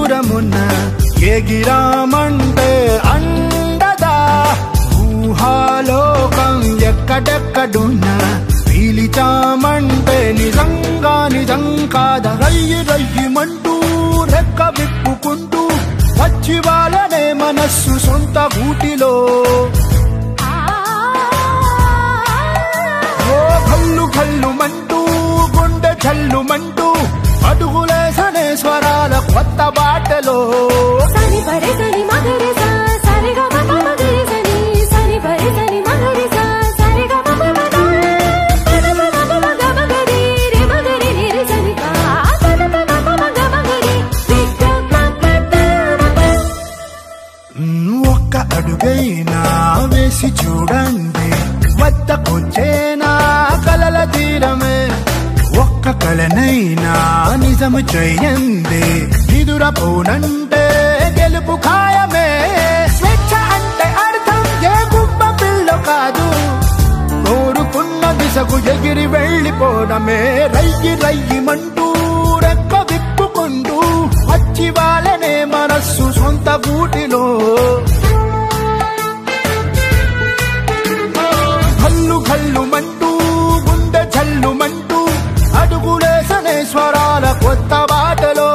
దూరమున్న ఎగిరామంటే అండదా ఊహాలోకం ఎక్కడెక్కడున్నా పీలిచామంటే నిజంగా నిజం కాద రయ్యి రయ్యిమంటూ రెక్క విప్పుకుంటూ వచ్చి వాళ్ళనే మనస్సు సొంత గూటిలో ఓ కల్లు కల్లు మంటూ గుండె చల్లు మంటూ అడుగులేసనే స్వరాల కొత్త బాటలో సని పరే సని మగరి సా సరి గ మ ప మగరి సని సని పరే సని మగరి సా సరి గ మ ప మ గ పద ప మ ప మ గ మగరి రి మగరి రి రి సని ప పద ప మ ప మ గ మగరి రి గ మ ప ద మ ప మ్, ఒక్క అడుగైనా వేసి చూడండి వద్దకొచ్చేనా కలల తీరమే ఒక్క కలనైనా నిజము చెయ్యండి ఎదురపోనంటే గెలుపు ఖాయమే స్వేచ్ఛ అంటే అర్థం ఏ గుబ్బ పిల్ల కాదు కోరుకున్న దిశకు ఎగిరి వెళ్ళిపోవడమే రయ్యి రయ్యిమంటూ రెక్క విప్పుకుంటూ వచ్చి వాళ్ళనే మనస్సు సొంత గూటిలో కల్లు కల్లు మంటూ గుండె చల్లు మంటూ అడుగులేసనే స్వరాల కొత్త బాటలో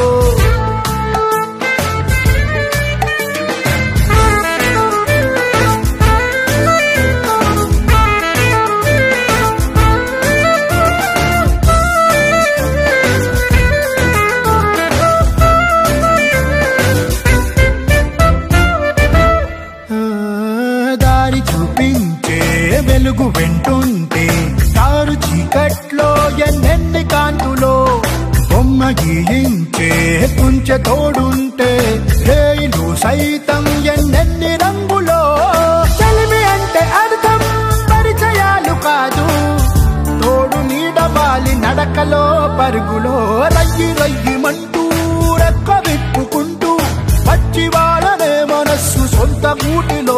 ఆ, దారి చూపించే వెలుగు వెంటుంటే దారు చీకట్లో ఎన్నెన్ని కాంతులో బొమ్మ గీయించే కుంచె తోడుంటే రేయిలు సైతం ఎన్నెన్ని రంగులో చలిమి అంటే అర్థం పరిచయాలు కాదు తోడు నీడబాలి నడకలో పరుగులో రయ్యి రయ్యిమంటూ రెక్క విప్పుకుంటూ వచ్చి వాళ్ళనే మనస్సు సొంత గూటిలో